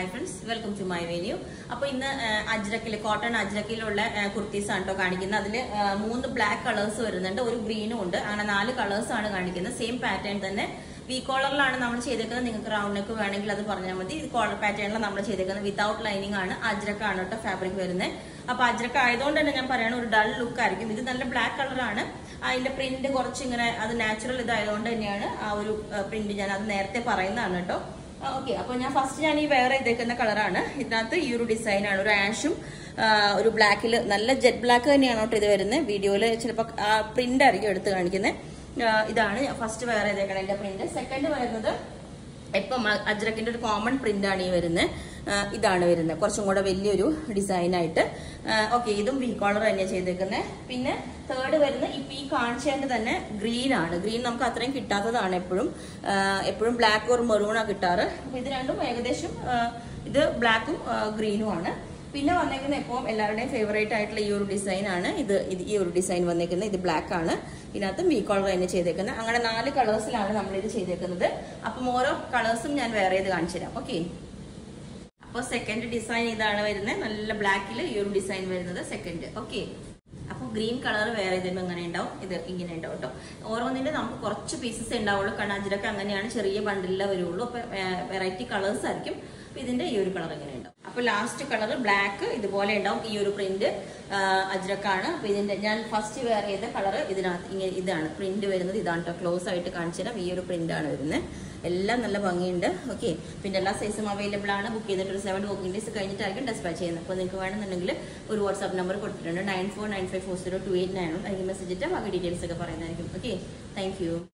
hi friends welcome to my venue അപ്പോൾ ഇന്ന് അജ്രക്കിൽ cotton അജ്രക്കിലുള്ള kurtis ആണ് കേട്ടോ കാണിക്കുന്നത് അതിൽ മൂന്ന് ബ്ലാക്ക് കളേഴ്സ് വരുന്നുണ്ട് ഒരു ഗ്രീനും ഉണ്ട് അങ്ങനെ നാല് കളേഴ്സ് ആണ് കാണിക്കുന്നത് സെയിം പാറ്റേൺ തന്നെ വി കോളറിലാണ് നമ്മൾ ചെയ്തേക്കുന്നത് നിങ്ങൾക്ക് റൗണ്ട് നെക്ക് വേണമെങ്കിൽ അത് പറഞ്ഞാൽ മതി ഇത് കോളർ പാറ്റേണിലാണ് നമ്മൾ ചെയ്തേക്കുന്നത് വിത്തൗട്ട് ലൈനിങ് ആണ് അജ്രക്കാണ് കേട്ടോ ഫാബ്രിക് വരുന്നത് അപ്പൊ അജ്രക്ക ആയതുകൊണ്ട് തന്നെ ഞാൻ പറയണ ഒരു ഡൾ ലുക്ക് ആയിരിക്കും ഇത് നല്ല ബ്ലാക്ക് കളറാണ് അതിന്റെ പ്രിന്റ് കുറച്ച് ഇങ്ങനെ അത് നാച്ചുറൽ ഇതായതുകൊണ്ട് തന്നെയാണ് ആ ഒരു പ്രിന്റ് ഞാൻ അത് നേരത്തെ പറയുന്നതാണ് കേട്ടോ ഓക്കെ അപ്പൊ ഞാൻ ഫസ്റ്റ് ഞാൻ ഈ വേറെ ചെയ്തേക്കുന്ന കളറാണ് ഇതിനകത്ത് ഈ ഒരു ഡിസൈൻ ആണ് ഒരു ആഷും ഒരു ബ്ലാക്കിൽ നല്ല ജെറ്റ് ബ്ലാക്ക് തന്നെയാണ് കേട്ടോ ഇത് വരുന്നത് വീഡിയോയിൽ ചിലപ്പോൾ പ്രിന്റ് ആയിരിക്കും എടുത്ത് കാണിക്കുന്നത് ഇതാണ് ഫസ്റ്റ് വേറെ ചെയ്തേക്കണം എന്റെ പ്രിന്റ് സെക്കൻഡ് വരുന്നത് ഇപ്പം അജ്രക്കിന്റെ ഒരു കോമൺ പ്രിന്റ് ആണ് ഈ വരുന്നത് ഇതാണ് വരുന്നത് കുറച്ചും കൂടെ വലിയൊരു ഡിസൈൻ ആയിട്ട് ഓക്കെ ഇതും വി കോളർ തന്നെയാണ് ചെയ്തേക്കുന്നത് പിന്നെ തേർഡ് വരുന്ന ഇപ്പൊ ഈ കാണിച്ചതിന്റെ തന്നെ ഗ്രീൻ ആണ് ഗ്രീൻ നമുക്ക് അത്രയും കിട്ടാത്തതാണ് എപ്പോഴും എപ്പോഴും ബ്ലാക്ക് ഓർ മെറൂണാണ് കിട്ടാറ് അപ്പൊ ഇത് രണ്ടും ഏകദേശം ഇത് ബ്ലാക്കും ഗ്രീനും ആണ് പിന്നെ വന്നേക്കുന്ന എപ്പോഴും എല്ലാവരുടെയും ഫേവറേറ്റ് ആയിട്ടുള്ള ഈ ഒരു ഡിസൈൻ ആണ് ഇത് ഇത് ഈ ഒരു ഡിസൈൻ വന്നേക്കുന്നത് ഇത് ബ്ലാക്ക് ആണ് ഇതിനകത്ത് വി കോളർ തന്നെ ചെയ്തേക്കുന്നത് അങ്ങനെ നാല് കളേഴ്സിലാണ് നമ്മൾ ഇത് ചെയ്തേക്കുന്നത് അപ്പം ഓരോ കളേഴ്സും ഞാൻ വേറെ ഇത് കാണിച്ചു തരാം ഓക്കെ അപ്പോൾ സെക്കൻഡ് ഡിസൈൻ ഇതാണ് വരുന്നത് നല്ല ബ്ലാക്കിൽ ഈ ഒരു ഡിസൈൻ വരുന്നത് സെക്കൻഡ് ഓക്കെ അപ്പോൾ ഗ്രീൻ കളർ വേറെ ഇതുമ്പോൾ അങ്ങനെ ഉണ്ടാവും ഇത് ഇങ്ങനെ ഉണ്ടാവും കേട്ടോ ഓരോന്നിന്റെ നമുക്ക് കുറച്ച് പീസസ് ഉണ്ടാവുള്ളൂ കാരണം അജിരൊക്കെ അങ്ങനെയാണ് ചെറിയ ബണ്ടിലെ വരുള്ളൂ അപ്പോൾ വെറൈറ്റി കളേഴ്സ് ആയിരിക്കും അപ്പോൾ ഇതിന്റെ ഈ ഒരു കളർ ഇങ്ങനെ ഉണ്ടാവും അപ്പോൾ ലാസ്റ്റ് കളർ ബ്ലാക്ക് ഇതുപോലെ ഉണ്ടാവും ഈ ഒരു പ്രിന്റ് അജ്രക്കാണ് അപ്പോൾ ഇതിന്റെ ഞാൻ ഫസ്റ്റ് വെയർ ചെയ്ത കളർ ഇതിനകത്ത് ഇങ്ങനെ ഇതാണ് പ്രിന്റ് വരുന്നത് ഇതാണ് കേട്ടോ ക്ലോസ് ആയിട്ട് കാണിച്ചു തരാം ഈ ഒരു പ്രിന്റ് ആണ് വരുന്നത് എല്ലാം നല്ല ഭംഗിയുണ്ട് ഓക്കെ പിന്നെ എല്ലാ സൈസും അവൈലബിൾ ആണ് ബുക്ക് ചെയ്തിട്ട് ഒരു സെവൻ വർക്കിംഗ് ഡേയ്സ് കഴിഞ്ഞിട്ടായിരിക്കും ഡെസ്പാച്ച് ചെയ്യുന്നത് അപ്പോൾ നിങ്ങൾക്ക് വേണമെന്നുണ്ടെങ്കിൽ ഒരു വാട്സ്ആപ്പ് നമ്പർ കൊടുത്തിട്ടുണ്ട് nine four nine five four zero two eight nine അതിന് മെസ്സേജ് ഇട്ടാൽ ബാക്കി ഡീറ്റെയിൽസ് ഒക്കെ പറയുന്നതായിരിക്കും ഓക്കെ താങ്ക്